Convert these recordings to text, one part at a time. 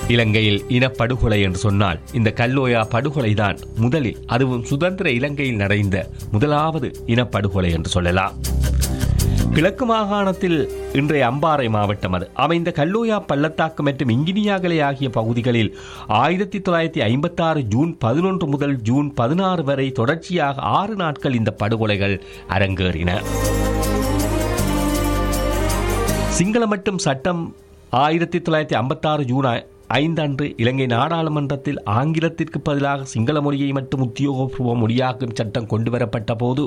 இலங்கையில் இனப்படுகொலை என்று சொன்னால் இந்த கல்லோயா படுகொலைதான் முதலில் அதுவும் சுதந்திர இலங்கையில் நடந்த முதலாவது இனப்படுகொலை என்று சொல்லலாம் கிழக்கு மாகாணத்தில் இன்றைய அம்பாறை மாவட்டம் அது அமைந்த கல்லோயா பள்ளத்தாக்கு மற்றும் இங்கினியாகலை ஆகிய பகுதிகளில் ஆயிரத்தி தொள்ளாயிரத்தி ஐம்பத்தி ஆறு ஜூன் பதினொன்று முதல் ஜூன் பதினாறு வரை தொடர்ச்சியாக ஆறு நாட்கள் இந்த படுகொலைகள் அரங்கேறின சிங்கள மற்றும் சட்டம் ஆயிரத்தி தொள்ளாயிரத்தி ஐம்பத்தாறு ஜூன் ஐ- ஐந்து அன்று இலங்கை நாடாளுமன்றத்தில் ஆங்கிலத்திற்கு பதிலாக சிங்கள மொழியை மட்டும் உத்தியோகபூர்வ மொழியாக்கும் சட்டம் கொண்டுவரப்பட்ட போது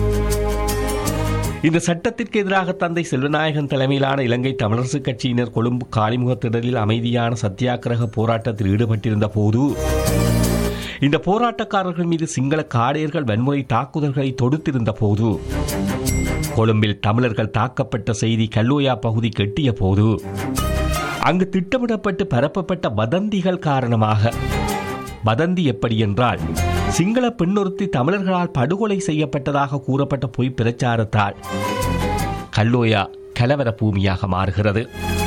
இந்த சட்டத்திற்கு எதிராக தந்தை செல்வநாயகன் தலைமையிலான இலங்கை தமிழரசு கட்சியினர் கொழும்பு காளிமுக திடலில் அமைதியான சத்தியாகிரக போராட்டத்தில் ஈடுபட்டிருந்த போது இந்த போராட்டக்காரர்கள் மீது சிங்கள காடையர்கள் வன்முறை தாக்குதல்களை தொடுத்திருந்த போது கொழும்பில் தமிழர்கள் தாக்கப்பட்ட செய்தி கல்லோயா பகுதி கெட்டிய போது அங்கு திட்டமிடப்பட்டு பரப்பப்பட்ட வதந்திகள் காரணமாக வதந்தி எப்படி என்றால் சிங்கள பெண்ணொருத்தி தமிழர்களால் படுகொலை செய்யப்பட்டதாக கூறப்பட்ட பொய் பிரச்சாரத்தால் கல்லோயா கலவர பூமியாக மாறுகிறது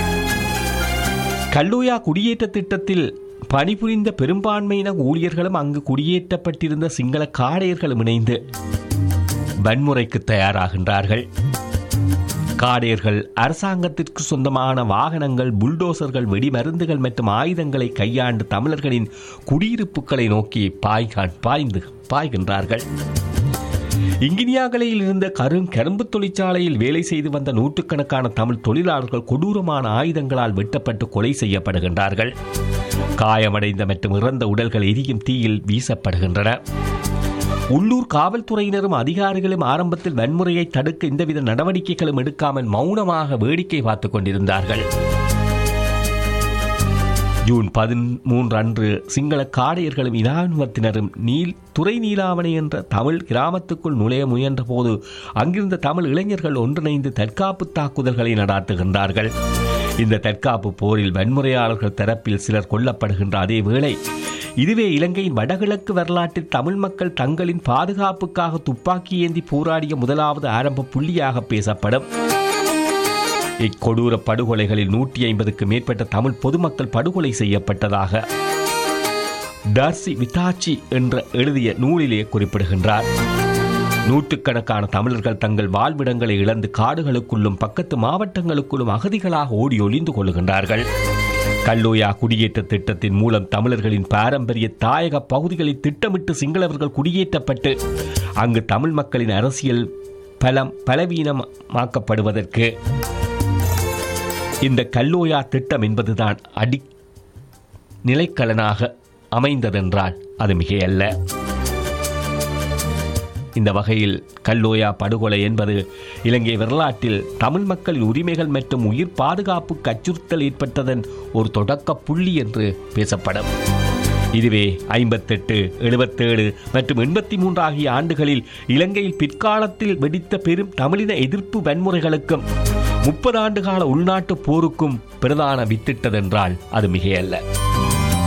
கல்லோயா குடியேற்ற திட்டத்தில் பணிபுரிந்த பெரும்பான்மையின ஊழியர்களும் அங்கு குடியேற்றப்பட்டிருந்த சிங்கள காடையர்களும் இணைந்து வன்முறைக்கு தயாராகின்றார்கள் காடையர்கள் அரசாங்கத்திற்கு சொந்தமான வாகனங்கள் புல்டோசர்கள் வெடிமருந்துகள் மற்றும் ஆயுதங்களை கையாண்டு தமிழர்களின் குடியிருப்புகளை நோக்கி பாய்கான் பாய்ந்து பாய்கின்றார்கள் இங்கினியாகலையில் இருந்த கரும் கரும்பு தொழிற்சாலையில் வேலை செய்து வந்த நூற்றுக்கணக்கான தமிழ் தொழிலாளர்கள் கொடூரமான ஆயுதங்களால் வெட்டப்பட்டு கொலை செய்யப்படுகின்றார்கள் காயமடைந்த மற்றும் இறந்த உடல்கள் எரியும் தீயில் வீசப்படுகின்றன உள்ளூர் காவல்துறையினரும் அதிகாரிகளும் ஆரம்பத்தில் வன்முறையை தடுக்க எந்தவித நடவடிக்கைகளும் எடுக்காமல் மௌனமாக வேடிக்கை பார்த்துக் கொண்டிருந்தார்கள் ஜூன் பதிமூன்று அன்று சிங்கள காடையர்களும் இராணுவத்தினரும் நீல் துறை நீலாவணை என்ற தமிழ் கிராமத்துக்குள் நுழைய முயன்ற போது அங்கிருந்த தமிழ் இளைஞர்கள் ஒன்றிணைந்து தற்காப்பு தாக்குதல்களை நடாத்துகின்றார்கள் இந்த தற்காப்பு போரில் வன்முறையாளர்கள் தரப்பில் சிலர் கொல்லப்படுகின்ற அதே வேளை இதுவே இலங்கையின் வடகிழக்கு வரலாற்றில் தமிழ் மக்கள் தங்களின் பாதுகாப்புக்காக துப்பாக்கி ஏந்தி போராடிய முதலாவது ஆரம்ப புள்ளியாக பேசப்படும் இக்கொடூர படுகொலைகளில் நூற்றி ஐம்பதுக்கு மேற்பட்ட தமிழ் பொதுமக்கள் படுகொலை செய்யப்பட்டதாக டார்சி விதாச்சி என்ற எழுதிய நூலிலே குறிப்பிடுகின்றார் நூற்றுக்கணக்கான தமிழர்கள் தங்கள் வாழ்விடங்களை இழந்து காடுகளுக்குள்ளும் பக்கத்து மாவட்டங்களுக்குள்ளும் அகதிகளாக ஓடி ஒளிந்து கொள்ளுகின்றார்கள் கல்லோயா குடியேற்ற திட்டத்தின் மூலம் தமிழர்களின் பாரம்பரிய தாயக பகுதிகளில் திட்டமிட்டு சிங்களவர்கள் குடியேற்றப்பட்டு அங்கு தமிழ் மக்களின் அரசியல் பலம் பலவீனமாக்கப்படுவதற்கு இந்த கல்லோயா திட்டம் என்பதுதான் அடி நிலைக்கலனாக அமைந்ததென்றால் அது மிகையல்ல இந்த வகையில் கல்லோயா படுகொலை என்பது இலங்கை வரலாற்றில் தமிழ் மக்களின் உரிமைகள் மற்றும் உயிர் பாதுகாப்புக்கு அச்சுறுத்தல் ஏற்பட்டதன் ஒரு தொடக்க புள்ளி என்று பேசப்படும் இதுவே ஐம்பத்தெட்டு எழுபத்தேழு மற்றும் எண்பத்தி மூன்று ஆகிய ஆண்டுகளில் இலங்கையில் பிற்காலத்தில் வெடித்த பெரும் தமிழின எதிர்ப்பு வன்முறைகளுக்கும் முப்பது ஆண்டு கால உள்நாட்டு போருக்கும் பிரதான வித்திட்டதென்றால் அது மிகையல்ல